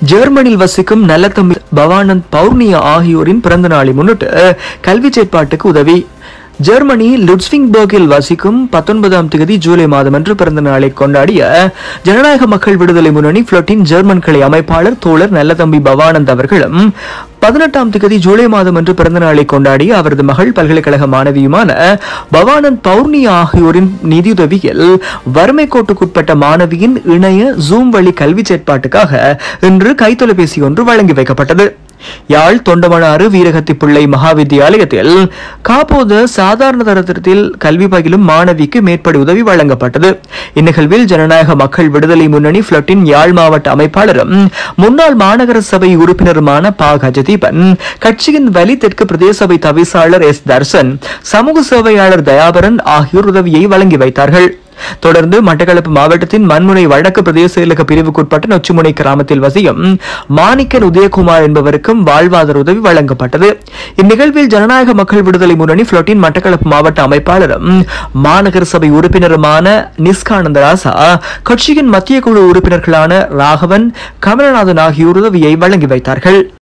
ஜெர்மனியில் வசிக்கும் நல்லத்தம்பி பவானந்த் பௌர்ணியா ஆகியோரின் பிறந்த நாளை முன்னிட்டு கல்வி செயற்பாட்டுக்கு உதவி ஜெர்மனி லுட்ஸ்விங்பர்கில் வசிக்கும் பத்தொன்பதாம் தேதி ஜூலை மாதம் அன்று பிறந்த நாளை கொண்டாடிய ஜனநாயக மக்கள் விடுதலை முன்னணி புளோட்டின் ஜெர்மன் கிளை அமைப்பாளர் தோழர் நல்லதம்பி பவானந்த் அவர்களும் பதினெட்டாம் தேதி ஜூலை மாதம் அன்று பிறந்த நாளை கொண்டாடிய அவரது மகள் பல்கலைக்கழக மாணவியுமான பவானந்த் பௌர்ணியா ஆகியோரின் நிதியுதவியில் வறுமை கோட்டுக்குட்பட்ட மாணவியின் இணைய ஜூம் வழி கல்வி செயற்பாட்டுக்காக இன்று கைத்தொலைபேசி ஒன்று வழங்கி வைக்கப்பட்டது யாழ் தொண்டமனாறு வீரகத்தி பிள்ளை மகாவித்தியாலயத்தில் காப்போது சாதாரண தரத்தில் கல்வி பயிலும் மாணவிக்கு மேற்படி உதவி வழங்கப்பட்டது இந்நிகழ்வில் ஜனநாயக மக்கள் விடுதலை முன்னணி புளட்டின் யாழ் மாவட்ட அமைப்பாளரும் முன்னாள் மாநகர சபை உறுப்பினருமான பா கஜதீபன் கட்சியின் வலி தெற்கு பிரதேச சபை தவிசாளர் எஸ் தர்சன் சமூக சேவையாளர் தயாபரன் ஆகியோர் உதவியை வழங்கி வைத்தார்கள் தொடர்ந்து மட்டக்களப்பு மாவட்டத்தின் மண்முனை வடக்கு பிரதேச செயலக பிரிவுக்குட்பட்ட நொச்சிமுனை கிராமத்தில் வசியும் மாணிக்கன் உதயகுமார் என்பவருக்கும் வாழ்வாதார உதவி வழங்கப்பட்டது இந்நிகழ்வில் ஜனநாயக மக்கள் விடுதலை முன்னணி புளோட்டின் மட்டக்களப்பு மாவட்ட அமைப்பாளரும் மாநகர சபை உறுப்பினருமான நிஸ்கானந்த ராசா கட்சியின் மத்திய குழு உறுப்பினர்களான ராகவன் கமலநாதன் ஆகியோர் உதவியை வழங்கி வைத்தார்கள்